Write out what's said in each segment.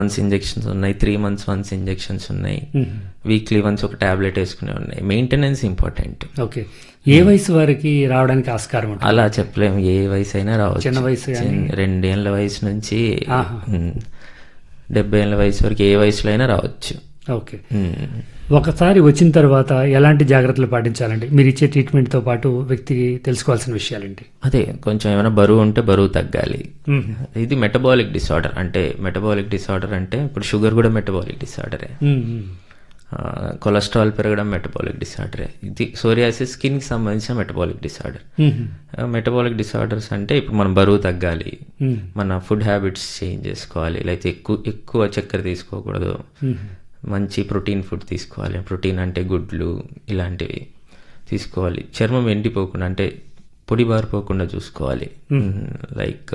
Months injections ఉన్నాయి three months once injections ఉన్నాయి weekly once ఒక టాబ్లెట్ వేసుకునే ఉన్నాయి మెయింటెనెన్స్ ఇంపార్టెంట్ ఓకే ఏ వయసు వారికి రావడానికి ఆస్కారం ఉంటుంది అలా చెప్పలేము ఏ వయసు అయినా రావచ్చు చిన్న వయసు కానీ చిన్న- రెండేళ్ల వయసు నుంచి ఆహా. ఉమ్, డెబ్బై ఏళ్ళ వయసు వరకు ఏ వయసులో అయినా రావచ్చు ఓకే ఉమ్. ఒకసారి వచ్చిన తర్వాత ఎలాంటి జాగ్రత్తలు పాటించాలండి మీరు ఇచ్చే ట్రీట్మెంట్తో పాటు వ్యక్తికి తెలుసుకోవాల్సిన విషయాలండి అదే కొంచెం ఏమైనా బరువు ఉంటే బరువు తగ్గాలి మ్మ్. ఇది మెటబాలిక్ డిసార్డర్ అంటే మెటబాలిక్ డిసార్డర్ అంటే ఇప్పుడు షుగర్ కూడా మెటబాలిక్ డిసార్డరే మ్మ్, మ్మ్. కొలెస్ట్రాల్ పెరగడం మెటబాలిక్ డిసార్డరే ఇది సోరియాసిస్ స్కిన్కి సంబంధించిన మెటబాలిక్ డిసార్డర్ మ్మ్. మెటబాలిక్ డిసార్డర్స్ అంటే ఇప్పుడు మనం బరువు తగ్గాలి మ్మ్. మన ఫుడ్ హ్యాబిట్స్ చేంజ్ చేసుకోవాలి లేకపోతే ఎక్కువ ఎక్కువ చక్కెర తీసుకోకూడదు మ్మ్. మంచి ప్రోటీన్ ఫుడ్ తీసుకోవాలి ప్రోటీన్ అంటే గుడ్లు ఇలాంటివి తీసుకోవాలి చర్మం ఎండిపోకుండా అంటే పొడి బారిపోకుండా చూసుకోవాలి లైక్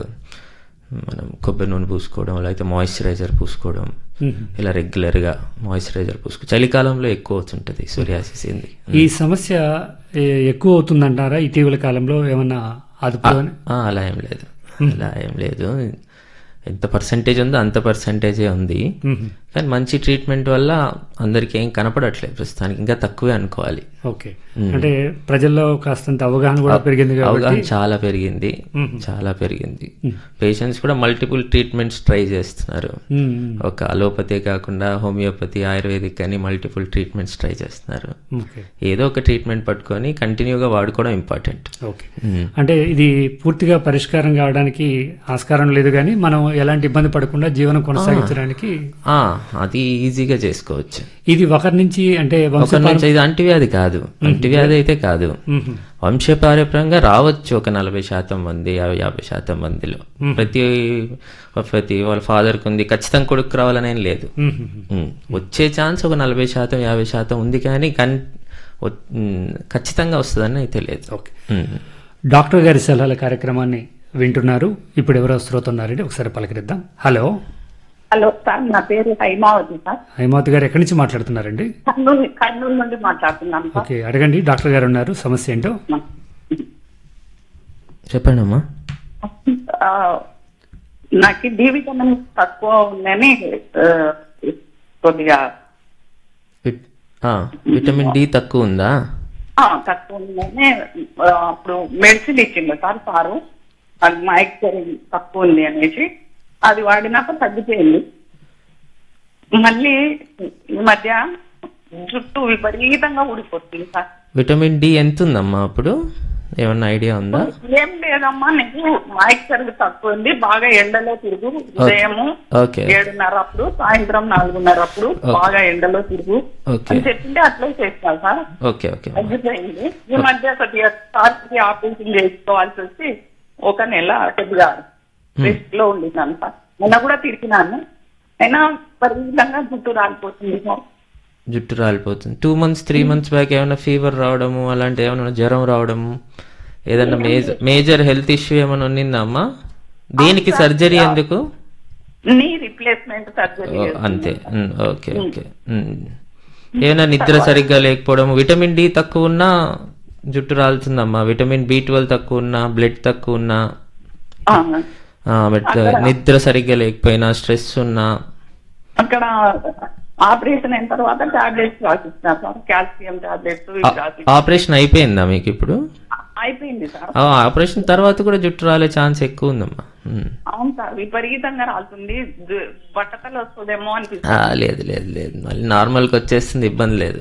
మనం కొబ్బరి నూనె పూసుకోవడం లేకపోతే మాయిశ్చరైజర్ పూసుకోవడం మ్మ్. ఇలా రెగ్యులర్గా మాయిశ్చరైజర్ పూసుకో చలికాలంలో ఎక్కువ అవుతుంటుంది సూర్యాసిస్ ఏంది ఈ సమస్య ఏ- ఎక్కువ అవుతుందంటారా ఇటీవల కాలంలో ఏమన్నా అదుపు ఆ, అలా ఏం లేదు అలా ఏం లేదు ఎంత పర్సంటేజ్ ఉందో అంత పర్సంటేజే ఉంది మ్మ్. కానీ మంచి ట్రీట్మెంట్ వల్ల అందరికీ ఏం కనపడట్లేదు ప్రస్తుతానికి ఇంకా తక్కువే అనుకోవాలి ఓకే అంటే ప్రజల్లో కాస్తంత అవగాహన కూడా పెరిగింది కాబట్టి అవగాహన చాలా పెరిగింది చాలా పెరిగింది పేషెంట్స్ కూడా మల్టిపుల్ ట్రీట్మెంట్స్ ట్రై చేస్తున్నారు మ్మ్, మ్మ్. ఒక అలోపతి కాకుండా హోమియోపతి ఆయుర్వేదిక్ అని మల్టిపుల్ ట్రీట్మెంట్స్ ట్రై చేస్తున్నారు ఓకే ఏదో ఒక ట్రీట్మెంట్ పట్టుకొని కంటిన్యూగా వాడుకోవడం ఇంపార్టెంట్ ఓకే అంటే ఇది పూర్తిగా పరిష్కారం కావడానికి ఆస్కారం లేదు కానీ మనం ఎలాంటి ఇబ్బంది పడకుండా జీవనం కొనసాగించడానికి అది ఈజీగా చేసుకోవచ్చు ఇది ఒకరి నుంచి అంటే వంశ ఒక నుంచి ఇది అంటువ్యాధి కాదు అంటువ్యాధి అయితే కాదు మ్మ్. వంశపారపరంగా రావచ్చు ఒక నలభై శాతం మంది యాభై యాభై శాతం మందిలో ప్రతి ప్రతి వాళ్ళ ఫాదర్కి ఉంది ఖచ్చితంగా కొడుకు రావాలని ఏం లేదు మ్మ్. ఉమ్, వచ్చే ఛాన్స్ ఒక నలభై శాతం యాభై శాతం ఉంది కానీ కన్ వ- ఉమ్, ఖచ్చితంగా వస్తుందని అయితే లేదు ఓకే ఉమ్. డాక్టర్ గారి సలహాల కార్యక్రమాన్ని వింటున్నారు ఇప్పుడు ఎవరో శ్రోత ఉన్నారండి ఒకసారి పలకరిద్దాం హలో హలో సార్ నా పేరు హైమావతి సార్ హైమావతి గారు ఎక్కడి నుంచి మాట్లాడుతున్నారండి కర్నూలు కర్నూలు నుండి మాట్లాడుతున్నాను సార్ ఓకే అడగండి డాక్టర్ గారు ఉన్నారు సమస్య ఏంటో చెప్పండి అమ్మా ఆ, నాకు డి విటమిన్ తక్కువ ఉందని ఆ, కొద్దిగా విట్- ఆ, విటమిన్ డి తక్కువ ఉందా ఆ, తక్కువ ఉందని ఆ, అప్పుడు మెడిసిన్ ఇచ్చిండు సార్ సారు అది మైక్ తక్కువ ఉంది అనేసి అది వాడినాక తగ్గిపోయింది మళ్ళీ ఈ మధ్య జుట్టు విపరీతంగా ఊడిపోతుంది సార్ విటమిన్ డి ఎంత ఉందమ్మా అప్పుడు ఏమన్నా ఐడియా ఉందా ఏం లేదమ్మా నీకు మాయిశ్చర్ తక్కువ ఉంది బాగా ఎండలో తిరుగు ఉదయము ఓకే ఏడున్నర అప్పుడు సాయంత్రం నాలుగున్నర అప్పుడు బాగా ఎండలో తిరుగు ఓకే అని చెప్పింటే అట్లే చేస్తా సార్ ఓకే ఓకే తగ్గిపోయింది ఈ మధ్య కొద్దిగా సార్కి ఆపరేషన్ చేసుకోవాల్సి వచ్చి ఒక నెల కొద్దిగా రెస్ట్ లో ఉండినాను సార్ మొన్న కూడా తిరిగినాను అయినా పరిమితంగా జుట్టు రాలిపోతుంది సార్ జుట్టు రాలిపోతుంది two months three months back ఏమైనా ఫీవర్ రావడము అలాంటి ఏమైనా జ్వరం రావడము ఏదన్నా మేజర్ మేజర్ హెల్త్ ఇష్యూ ఏమైనా ఉన్నిందా అమ్మా దేనికి సర్జరీ ఎందుకు నీ రిప్లేస్మెంట్ సర్జరీ ఓ, అంతే ఉమ్, ఓకే ఓకే ఉమ్. ఏమైనా నిద్ర సరిగ్గా లేకపోవడం విటమిన్ డి తక్కువ ఉన్నా జుట్టు రాలుతుందమ్మా విటమిన్ బి ట్వెల్వ్ తక్కువ ఉన్నా బ్లడ్ తక్కువ ఉన్నా ఆ, బట్ నిద్ర సరిగ్గా లేకపోయినా స్ట్రెస్ ఉన్నా అక్కడ ఆపరేషన్ అయిన తర్వాత టాబ్లెట్స్ రాసిస్తారు సార్ కాల్షియం టాబ్లెట్స్ ఇవి రాసి ఆపరేషన్ అయిపోయిందా మీకు ఇప్పుడు అయిపోయింది సార్ ఆ, ఆపరేషన్ తర్వాత కూడా జుట్టు రాలే ఛాన్స్ ఎక్కువ ఉందమ్మా ఉమ్. అవును సార్ విపరీతంగా రాలుతుంది దు- బట్టతలు వస్తుందేమో అనిపిస్తుంది ఆ, లేదు లేదు లేదు మళ్ళీ నార్మల్కి వచ్చేస్తుంది ఇబ్బంది లేదు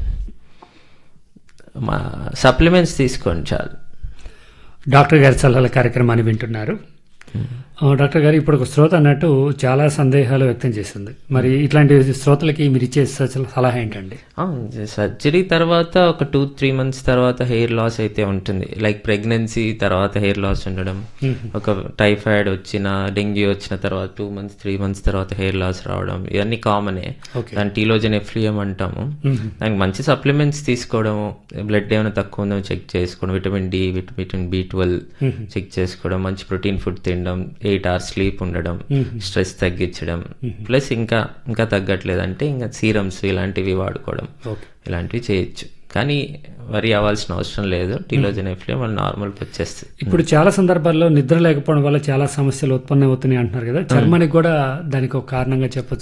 మా సప్లిమెంట్స్ తీసుకోండి చాలు డాక్టర్ గారి సలహాల కార్యక్రమాన్ని వింటున్నారు ఆ, డాక్టర్ గారు ఇప్పుడు ఒక శ్రోత అన్నట్టు చాలా సందేహాలు వ్యక్తం చేసింది మరి ఇట్లాంటి శ్రోతలకి మీరు ఇచ్చే స- సలహా ఏంటండి సర్జరీ తర్వాత ఒక టూ త్రీ మంత్స్ తర్వాత హెయిర్ లాస్ అయితే ఉంటుంది లైక్ ప్రెగ్నెన్సీ తర్వాత హెయిర్ లాస్ ఉండడం ఒక టైఫాయిడ్ వచ్చిన డెంగ్యూ వచ్చిన తర్వాత టూ మంత్స్ త్రీ మంత్స్ తర్వాత హెయిర్ లాస్ రావడం ఇవన్నీ కామనే Okay. దాని టీలోజన్ ఎఫ్లియం అంటాము దానికి మంచి సప్లిమెంట్స్ తీసుకోవడము బ్లడ్ ఏమైనా తక్కువ ఉందో చెక్ చేసుకోవడం vitamin D vitamin B twelve check చేసుకోవడం మంచి ప్రోటీన్ ఫుడ్ తినడం ఎయిట్ అవర్స్ స్లీప్ ఉండడం స్ట్రెస్ తగ్గించడం ప్లస్ ఇంకా ఇంకా తగ్గట్లేదంటే ఇంకా సీరమ్స్ ఇలాంటివి వాడుకోవడం ఓకే ఇలాంటివి చేయొచ్చు కానీ వరి అవ్వాల్సిన అవసరం లేదు టీలోజెనిఫ్లే మళ్ళీ నార్మల్కి వచ్చేస్తుంది ఇప్పుడు చాలా సందర్భాల్లో నిద్ర లేకపోవడం వల్ల చాలా సమస్యలు ఉత్పన్నం అవుతున్నాయి అంటున్నారు కదా చర్మానికి కూడా దానికి ఒక కారణంగా చెప్పొచ్చు